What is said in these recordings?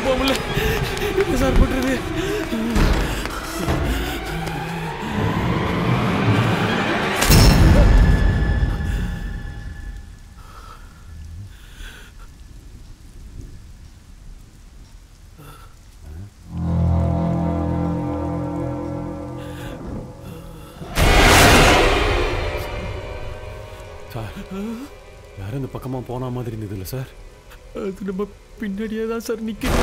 போக முடியல என்ன சார் பண்றது சார் யாரும் இந்த பக்கமா போன மாதிரி இருந்தது இல்லை சார் அது நம்ம பின்னாடியே தான் சார் நிக்குது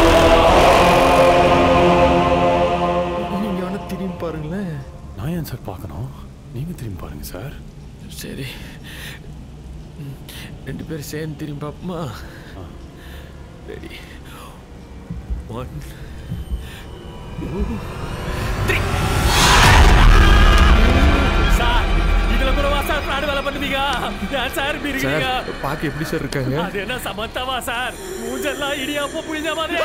நீங்க வேணா திரும்பி பாருங்களேன் நான் ஏன் சார் பார்க்கணும் நீங்க திரும்பி பாருங்க சார் சரி ம், ரெண்டு பேரும் சேர்ந்து திரும்பி பார்ப்போமா ரெடி ஒன் சார் இதுல கூடவா சார் பிராடு வேலை பண்ணுவீங்க ஏன் சார் இப்படி இருக்கீங்க சார் பார்க்க எப்படி சார் இருக்காங்க அது என்ன சமத்தவா சார் மூஞ்செல்லாம் இடியாப்ப புழிஞ்ச மாதிரி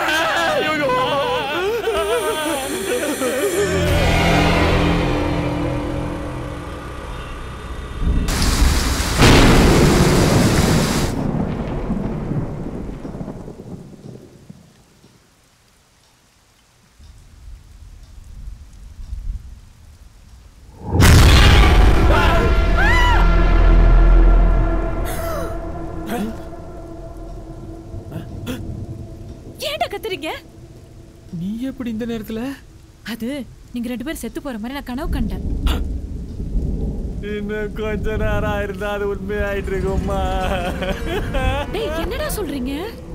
ஏன்டா கத்துறீங்க நீ எப்படி இந்த நேரத்துல அது நீங்க ரெண்டு பேரும் செத்து போற மாதிரி நான் கனவு கண்டேன் இன்னும் கொஞ்ச நேரம் இருந்தா அது உண்மையாயிட்டு இருக்கும்மா டேய் என்னடா சொல்றீங்க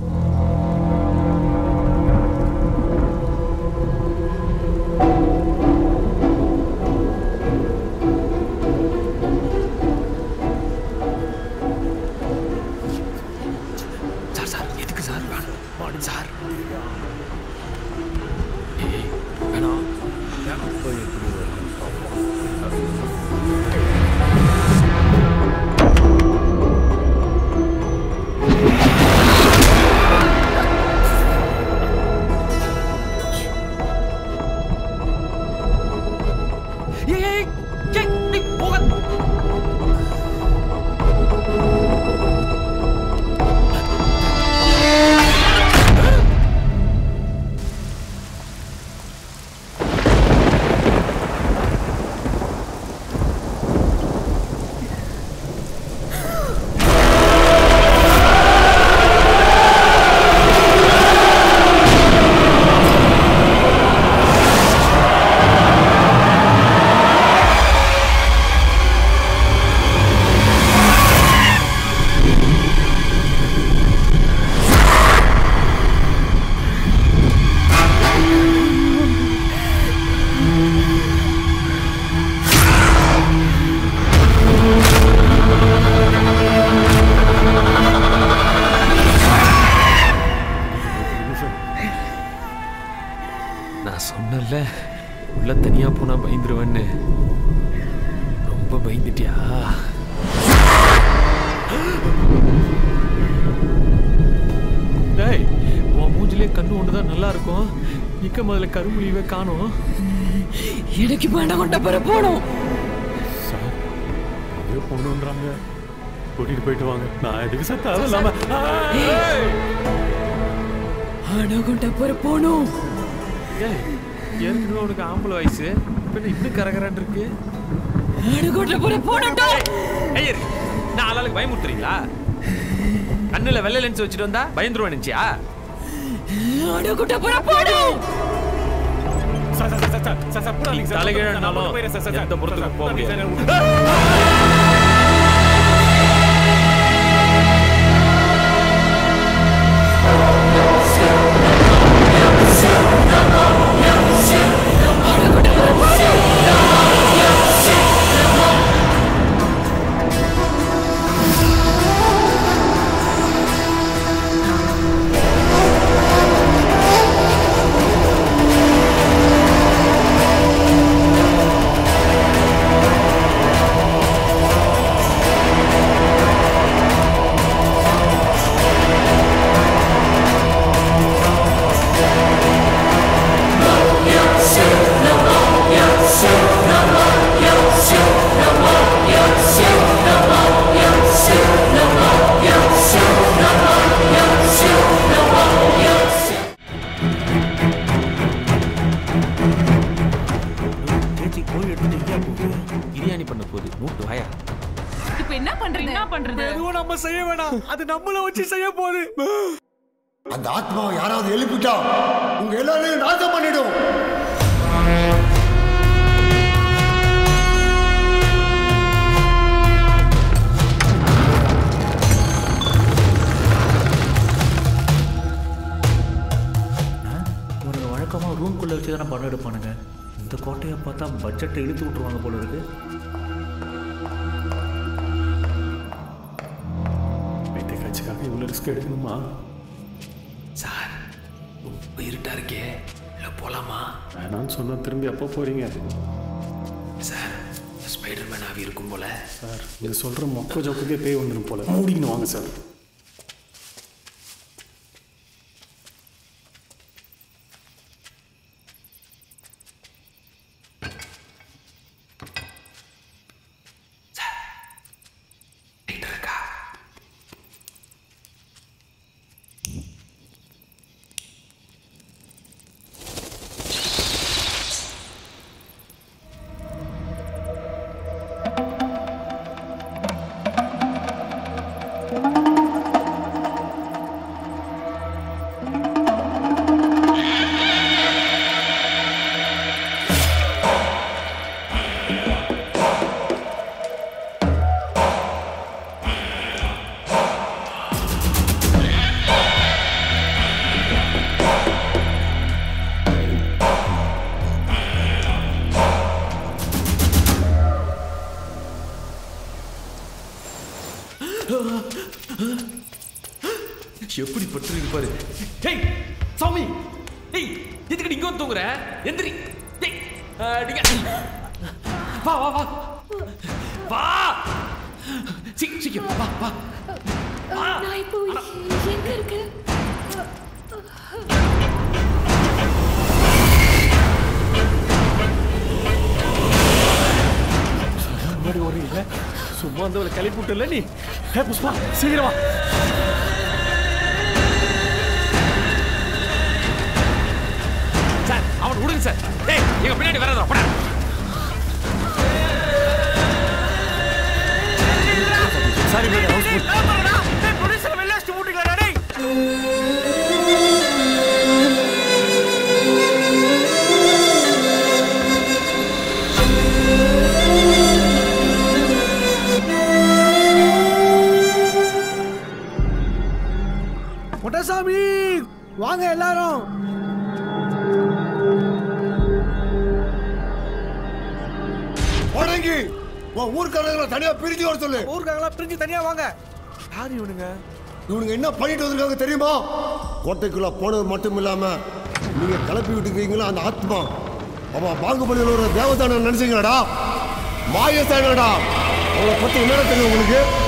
சார் சார் எதுக்கு சார் வேணும் மார்னிங் சார் ஏய் வேணாம் வேணாம் போய் ஏய் ஏய் ஏய் ஏய் போக நான் சொன்னேன்ல உள்ள தனியா போனா பயந்துருவேன்னு ரொம்ப பயந்துட்டியா டேய் உன் மூஞ்சிலே கண்ணு ஒன்று தான் நல்லா இருக்கும் இக்க முதல்ல கருமொழியவே காணும் எனக்கு வேண்டாம் கொண்ட போற போடும் சார் எங்கேயோ பொண்ணுன்றாங்க கூட்டிட்டு போயிட்டு வாங்க நான் எதுக்கு சார் தேவையில்லாம ஆனா கொண்ட போற போணும் ஏய் ஏற்கனவே உனக்கு ஆம்பளை வயசு இப்போ என்ன இன்னும் கரகரான் இருக்கு ஆனா கொண்ட போற போனட்டோ ஐயர் நான் ஆளாளுக்கு பயமுறுத்துறீங்களா கண்ணுல வெள்ளை லென்ஸ் வச்சுட்டு வந்தா பயந்துருவேன் நினைச்சியா ஆனா கொண்ட போற போடும் தலைகீழானாலும் எந்த புறத்துக்கும் போக முடியாது ஆ நம்ம செய்ய வேணாம் அது நம்மள வச்சு செய்ய போகுது அந்த ஆத்மாவை யாராவது எழுப்பிட்டா உங்க எல்லாரையும் நாசம் பண்ணிடும் இவனுங்க வழக்கமாக ரூம்குள்ளே வச்சு தானே படம் எடுப்பானுங்க இந்த கோட்டையை பார்த்தா பட்ஜெட்டை இழுத்து விட்ருவாங்க போல இருக்கு வைத்திய காட்சிக்காக இவ்வளோ ரிஸ்க் எடுக்கணுமா சார் ரொம்ப இருட்டா இருக்கே இல்லை போலாமா வேணான்னு சொன்னா திரும்பி எப்போ போறீங்க சார் ஸ்பைடர்மேன் ஆவி இருக்கும் போல சார் நீங்க சொல்ற மொக்க ஜோக்குக்கே பேய் வந்துடும் போல மூடிக்கணும் வாங்க சார் லைட் இருக்கா எப்படி பட்டு இருப்பாரு ஹேய் சாமி ஹேய் எதுக்கு நீ இங்க வந்து தூங்குற எந்திரி ஹேய் அடிங்க வா வா வா வா சீ சீக்கிரம் வா வா வா நான் இப்போ எங்க இருக்கேன் முன்னாடி ஓடுறீங்க சும்மா அந்த கிளப்பி விட்டுல நீ ஹே புஷ்பா சீக்கிரம் வா சார் அவன் விடுங்க சார் டேய் எங்க பின்னாடி வராதா போடா சாரி பிரதர் ஹவுஸ் ப்ரொடியூசர் வெளில வச்சு மூட்டிங்களா டேய் முட்டசாமி வாங்க எல்லாரும் உடங்கி உன் ஊர்க்காரங்களை தனியா பிரிஞ்சு வர சொல்லு ஊருக்காரங்களா பிரிஞ்சு தனியா வாங்க யார் இவனுங்க இவனுங்க என்ன பண்ணிட்டு வந்திருக்காங்க தெரியுமா கோட்டைக்குள்ள போனது மட்டும் இல்லாம நீங்க கிளப்பி விட்டுருக்கீங்களா அந்த ஆத்மா அவன் பாகுபலியோட தேவதான நினைச்சீங்களாடா மாயசானடா அவளை பத்தி என்ன தெரியும் உங்களுக்கு